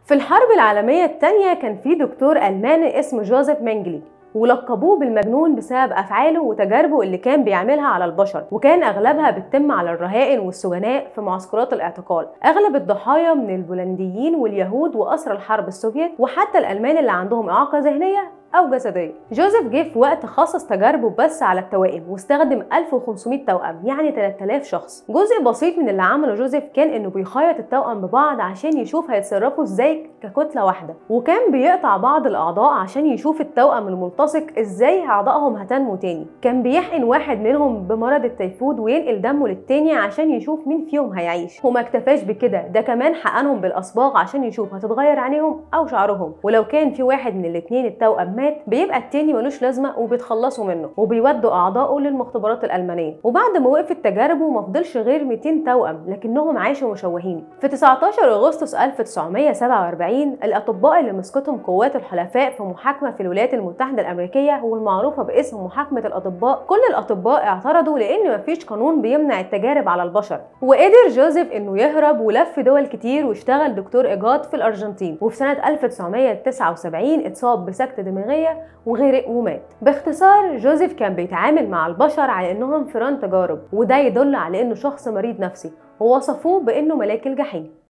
في الحرب العالمية الثانية كان في دكتور ألماني اسمه جوزيف مينجلي ولقبوه بالمجنون بسبب افعاله وتجاربه اللي كان بيعملها على البشر وكان اغلبها بتتم على الرهائن والسجناء في معسكرات الاعتقال اغلب الضحايا من البولنديين واليهود واسرى الحرب السوفيت وحتى الالمان اللي عندهم اعاقه ذهنيه أو جسدية. جوزيف جه في وقت خصص تجاربه بس على التوائم واستخدم 1500 توأم يعني 3000 شخص. جزء بسيط من اللي عمله جوزيف كان إنه بيخيط التوأم ببعض عشان يشوف هيتصرفوا إزاي ككتلة واحدة، وكان بيقطع بعض الأعضاء عشان يشوف التوأم الملتصق إزاي أعضائهم هتنمو تاني. كان بيحقن واحد منهم بمرض التيفود وينقل دمه للتاني عشان يشوف مين فيهم هيعيش. وما اكتفاش بكده، ده كمان حقنهم بالأصباغ عشان يشوف هتتغير عينيهم أو شعرهم، ولو كان في واحد من الاتنين التوأم مات بيبقى التاني ملوش لازمه وبيتخلصوا منه وبيودوا اعضائه للمختبرات الالمانيه وبعد ما وقفت تجاربه ما فضلش غير 200 توأم لكنهم عاشوا مشوهين في 19 اغسطس 1947 الاطباء اللي مسكتهم قوات الحلفاء في محاكمه في الولايات المتحده الامريكيه والمعروفه باسم محاكمه الاطباء كل الاطباء اعترضوا لان مفيش قانون بيمنع التجارب على البشر وقدر جوزيف انه يهرب ولف دول كتير واشتغل دكتور ايجاد في الارجنتين وفي سنه 1979 اتصاب بسكته دماغيه وغرق ومات باختصار جوزيف كان بيتعامل مع البشر على انهم فيران تجارب وده يدل على انه شخص مريض نفسي ووصفوه بانه ملاك الجحيم